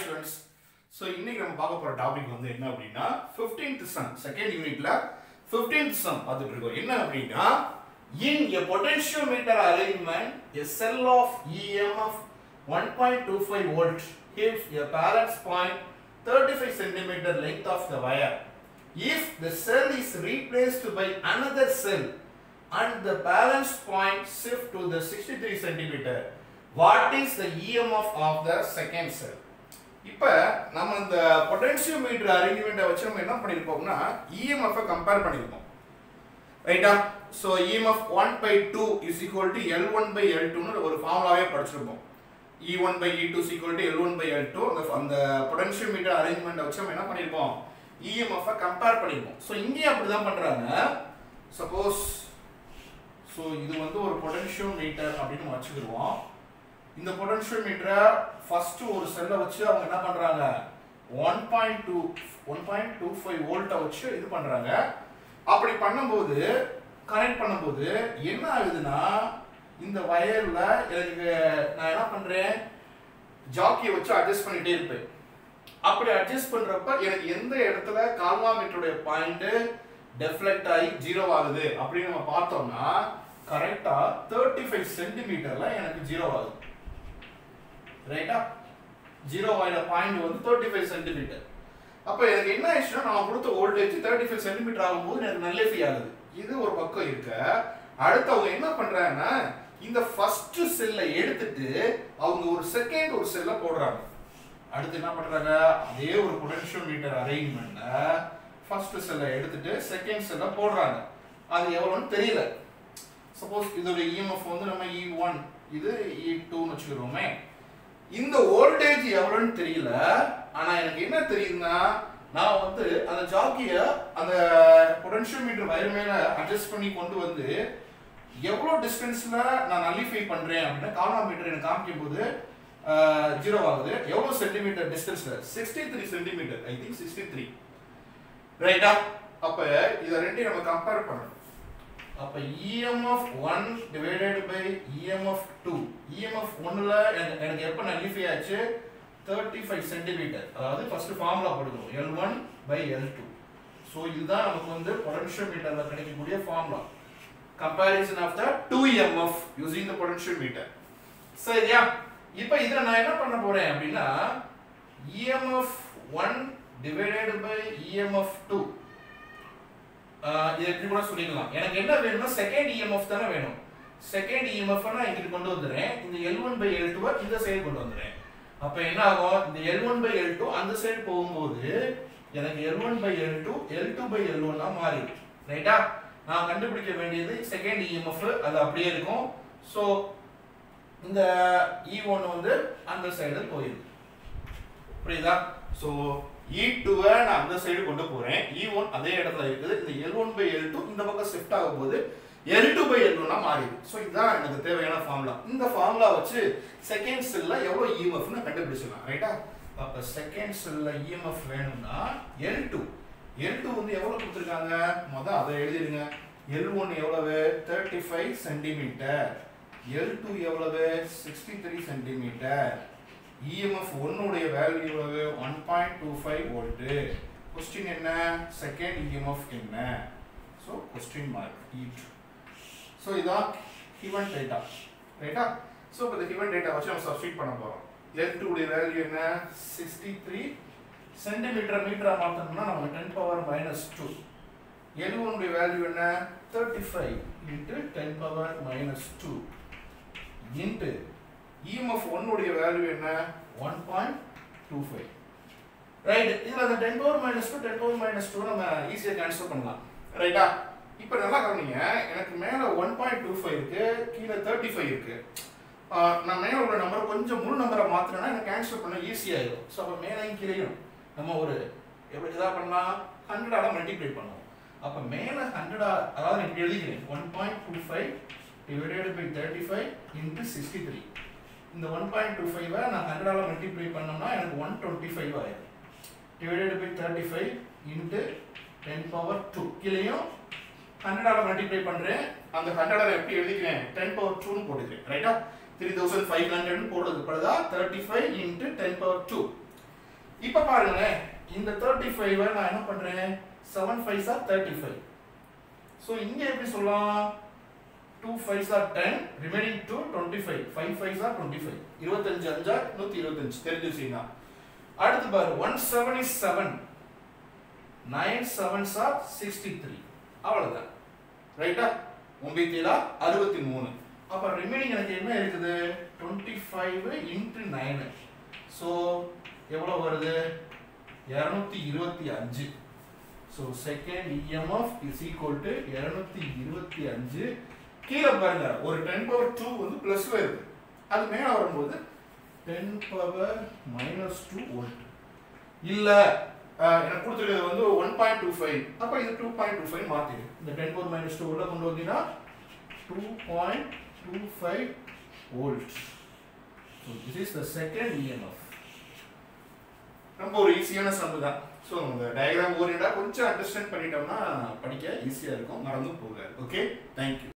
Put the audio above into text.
students so இன்னைக்கு நம்ம பார்க்க போற டாபிக் வந்து என்ன அப்படின்னா 15th சம் செகண்ட் யூனிட்ல 15th சம் பார்த்துட்டு இருக்கோம் என்ன அப்படின்னா in a potentiometer arrangement a cell of EMF 1.25 volt gives a balance point 35 centimeter length of the wire if the cell is replaced by another cell and the balance point shift to the 63 centimeter what is the EMF of the second cell இப்போ நம்ம இந்த potentiometer அரேஞ்ச்மெண்ட்டை வச்சு நம்ம என்ன பண்ணியிருப்போம்னா EMF compare பண்ணியிருப்போம் ரைட்டா so EMF one by two is equal to L one by L டூன்னு ஒரு ஃபார்முலாவே படிச்சிருப்போம் E one by E two equal to L one by L two அந்த அந்த பொட்டன்சியோமீட்டர் அரேஞ்ச்மெண்ட்டை வச்சு நம்ம என்ன பண்ணியிருப்போம் இஎம்எஃப் கம்பேர் பண்ணியிருப்போம் ஸோ இங்கேயும் அப்படி தான் பண்ணுறாங்க சப்போஸ் ஸோ இது வந்து ஒரு பொட்டன்சியோமீட்டர் அப்படின்னு நம்ம வச்சுக்கிடுவோம் இந்த பொட்டன்ஷியோமீட்டரை ஃபர்ஸ்ட் ஒரு செல்லை வச்சு அவங்க என்ன பண்றாங்க one point two one point two five வோல்ட்டை வச்சு இது பண்றாங்க அப்படி பண்ணும்போது கனெக்ட் பண்ணும்போது என்ன ஆகுதுன்னா இந்த வயர்ல எனக்கு நான் என்ன பண்றேன் ஜாக்கியை வச்சு அட்ஜஸ்ட் பண்ணிட்டே இருப்பேன் அப்படி அட்ஜஸ்ட் பண்றப்ப எனக்கு எந்த இடத்துல கால்வாமீட்டருடைய பாயிண்ட் டெஃப்ளெக்ட் ஆகி ஜீரோ ஆகுது அப்படின்னு நம்ம பார்த்தோம்னா கரெக்டா தேர்ட்டி ஃபைவ் சென்டிமீட்டர்ல எனக்கு ஜீரோ ஆகுது ரைட்டா ஜீரோ ஆயில பாயிண்ட் வந்து தேர்ட்டி ஃபைவ் சென்டிமீட்டர் அப்போ எனக்கு என்ன ஆயிடுச்சுன்னா நான் கொடுத்த வோல்டேஜ் தேர்ட்டி ஃபைவ் சென்டிமீட்டர் ஆகும்போது எனக்கு நல்லெஃபி ஆகுது இது ஒரு பக்கம் இருக்க அடுத்து அவங்க என்ன பண்றாங்கன்னா இந்த ஃபர்ஸ்ட் செல்லை எடுத்துட்டு அவங்க ஒரு செகண்ட் ஒரு செல்லை போடுறாங்க அடுத்து என்ன பண்றாங்க அதே ஒரு பொட்டன்ஷியல் மீட்டர் அரேஞ்ச்மெண்ட்ல ஃபர்ஸ்ட் செல்லை எடுத்துட்டு செகண்ட் செல்லை போடுறாங்க அது எவ்வளோன்னு தெரியல சப்போஸ் இதோட இஎம்எஃப் வந்து நம்ம இ ஒன் இது இ டூன்னு வச்சுக்கிறோமே இந்த வோல்டேஜ் எவ்வளோன்னு தெரியல ஆனா எனக்கு என்ன தெரியுதுன்னா நான் வந்து அந்த ஜாக்கிய அந்த பொட்டன்ஷியல் மீட்டர் வயர் மேல அட்ஜஸ்ட் பண்ணி கொண்டு வந்து எவ்வளோ டிஸ்டன்ஸ்ல நான் நல்லிஃபை பண்றேன் அப்படின்னா கால்வாமீட்டர் எனக்கு காமிக்கும் போது ஜீரோ ஆகுது எவ்வளோ சென்டிமீட்டர் டிஸ்டன்ஸ்ல sixty three centimetre I think sixty three ரைட்டா அப்ப இதை ரெண்டையும் நம்ம கம்பேர் பண்ணணும் அப்ப EMF 1 divided by EMF 2 EMF 1ல எனக்கு எனக்கு எப்ப நலிஃபை ஆச்சு 35 சென்டிமீட்டர் அதாவது ஃபர்ஸ்ட் ஃபார்முலா போடுறோம் L1 by L2 சோ இதுதான் நமக்கு வந்து பொட்டன்ஷியோமீட்டர்ல கிடைக்கக்கூடிய formula comparison of the 2 EMF using the potentiometer சரியா இப்போ இதுல நான் என்ன பண்ண போறேன் அப்படின்னா EMF 1 divided by EMF 2 இது எப்படி கூட சொல்லிக்கலாம் எனக்கு என்ன வேணும்னா செகண்ட் இஎம்எஃப் தானே வேணும் செகண்ட் இஎம்எஃப் நான் இங்கிட்டு கொண்டு வந்துடுறேன் இந்த எல் ஒன் பை எல் டூவை இந்த சைடு கொண்டு வந்துடுறேன் அப்போ என்ன ஆகும் இந்த L one by L two அந்த சைடு போகும்போது எனக்கு L one by L two L two by L ஒன்னா மாறிடும் ரைட்டா நான் கண்டுபிடிக்க வேண்டியது செகண்ட் இஎம்எஃப் அது அப்படியே இருக்கும் ஸோ இந்த இ ஒன் வந்து அந்த சைடு போயிடும் புரியுதா ஸோ இ டூவை நான் அந்த சைடு கொண்டு போறேன் இ ஒன் அதே இடத்துல இருக்குது இந்த L one by L two இந்த பக்கம் ஷிஃப்ட் ஆகும்போது எல் டூ பை எல் ஒன்னா மாறிடும் ஸோ இதுதான் எனக்கு தேவையான ஃபார்முலா இந்த ஃபார்முலா வச்சு செகண்ட் செல்ல எவ்வளோ இஎம்எஃப்னு கண்டுபிடிச்சிடலாம் ரைட்டா அப்போ செகண்ட் செல்ல இஎம்எஃப் வேணும்னா எல் டூ எல் டூ வந்து எவ்வளோ கொடுத்துருக்காங்க மொதல் அதை எழுதிடுங்க எல் ஒன் எவ்வளவு thirty five centimetre L two எவ்வளவு சிக்ஸ்டி த்ரீ சென்டிமீட்டர் இஎம்எஃப் ஒன்னுடைய வேல்யூ எவ்வளவு one point two five volt question என்ன செகண்ட் இஎம்எஃப் என்ன so question mark it so இதான் ஹிவன் டேட்டா ரைட்டா ஸோ இப்போ இந்த ஹிவன் டேட்டா வச்சு நம்ம சப்ஸ்டிட் பண்ண போகிறோம் எல் டூடைய வேல்யூ என்ன சிக்ஸ்டி த்ரீ சென்டிமீட்டர் மீட்டராக மாற்றணும்னா நமக்கு ten power minus two L ஒனுடைய வேல்யூ என்ன thirty five into ten power minus two into EMF ஒன்னுடைய வேல்யூ என்ன one point two five right இதில் அந்த ten power minus two ten power minus two நம்ம ஈஸியாக கேன்சல் பண்ணலாம் ரைட்டா இப்போ நல்லா கவனிங்க எனக்கு மேலே ஒன் பாயிண்ட் டூ ஃபைவ் இருக்கு கீழே தேர்ட்டி ஃபைவ் இருக்கு நான் மேலே உள்ள நம்பர் கொஞ்சம் முழு நம்பரை மாற்றினா எனக்கு கேன்சல் பண்ண ஈஸியாகிடும் ஸோ அப்போ மேலேயும் கீழேயும் நம்ம ஒரு எப்படி இதாக பண்ணலாம் ஹண்ட்ரடால மல்டிப்ளை பண்ணுவோம் அப்போ மேலே ஹண்ட்ரடா அதாவது நான் இப்படி எழுதிக்கிறேன் one point two five divided by thirty five into sixty three இந்த ஒன் பாயிண்ட் டூ ஃபைவை நான் ஹண்ட்ரடால மல்டிப்ளை பண்ணோம்னா எனக்கு ஒன் டுவெண்ட்டி ஃபைவ் ஆயிடும் divided by thirty five into ten power two கீழேயும் ஹண்ட்ரடால மல்டிப்ளை பண்ணுறேன் அந்த ஹண்ட்ரடால எப்படி எழுதிக்கிறேன் டென் பவர் டூன்னு போட்டுக்கிறேன் ரைட்டா த்ரீ தௌசண்ட் ஃபைவ் ஹண்ட்ரட்னு போடுறது படுதா thirty five into ten power two இப்போ பாருங்களேன் இந்த தேர்ட்டி ஃபைவ் நான் என்ன பண்றேன் seven five are thirty five so இங்க எப்படி சொல்லலாம் two five are ten remaining two twenty five five five are twenty five இருபத்தஞ்சு அஞ்சா நூற்றி இருபத்தஞ்சு தெரிஞ்சு வச்சுக்கோங்க அடுத்து பாரு one seven is seven nine sevens are sixty three அவ்வளோதான் ரைட்டா ஒன்பது ஏழா அறுபத்தி மூணு அப்போ ரிமைனிங் எனக்கு என்ன இருக்குது twenty five into nine so எவ்வளோ வருது இரநூத்தி இருபத்தி அஞ்சு so second EMF is equal to இரநூத்தி இருபத்தி அஞ்சு கீழே பாருங்க ஒரு டென் பவர் டூ வந்து ப்ளஸ்ல இருக்கு அது மேலே வரும்போது ten power minus two volt இல்லை எனக்கு கொடுத்துருக்கிறது வந்து ஒன் பாயிண்ட் டூ ஃபைவ் அப்போ இது டூ பாயிண்ட் டூ ஃபைவ் மாற்றிடு இந்த டென் பவர் மைனஸ் டூ உள்ள கொண்டு வந்தீங்கன்னா two point two five volt so this is the second EMF ரொம்ப ஒரு ஈஸியான சம்பு தான் ஸோ இந்த டயக்ராம் ஓரியண்டாக கொஞ்சம் அண்டர்ஸ்டாண்ட் பண்ணிட்டோம்னா படிக்க ஈஸியாக இருக்கும் மறந்தும் போகாது ஓகே தேங்க்யூ